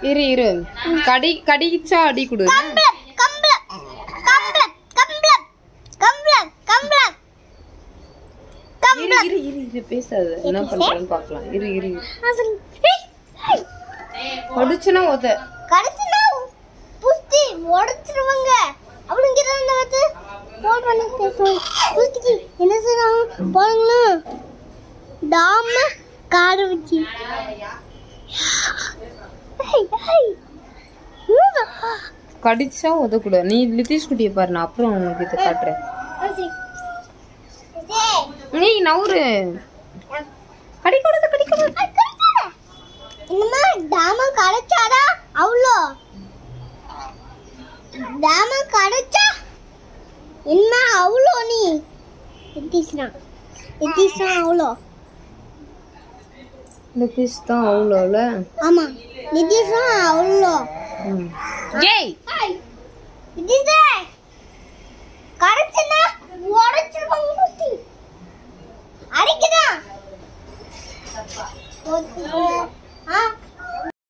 இரு இரு கடி கடிச்சா அடி கொடு கம்ப்ளட் கம்ப்ளட் கம்ப்ளட் கம்ப்ளட் கம்ப்ளட் கம்ப்ளட் இரு இரு இரு இரு பேசாத என்ன பண்றேன்னு பார்க்கலாம் இரு இரு இரு. கடிச்சுனா உத கடைசினா புஸ்தி உடைச்சிருவாங்க அவளுங்க தான் வந்து போன் பண்ணி பேசுவாங்க புஸ்திக்கு என்ன செய்றாங்க போறாங்களா டாம காடு வச்சு ஏய், ஏய். ஊதா. கடிச்சா உதக்கூட நீ லித்தீஷ் குட்டியை பாரு நான் அப்புறம் உனக்கு இதை காட்டுறேன் ஆ, சரி. ஏய், நீ நவுரு கடிக்கூடாது கடிக்கூடாது அது கடிக்காத. இனிமே டாம கடைச்சாடா அவ்வளோ டாம கடைச்சா இனிமே அவ்வளோ நீ எத்திஸ்னா எத்திஸ்னா அவ்வளோ லித்தீஷ் தான் அவ்வளோல ஆமா நிதிஷா அவ்வளோ ம். ஏய் நிதிஷே கடைச்சனா உடைச்சிருவாங்க புத்தி அடிக்குதா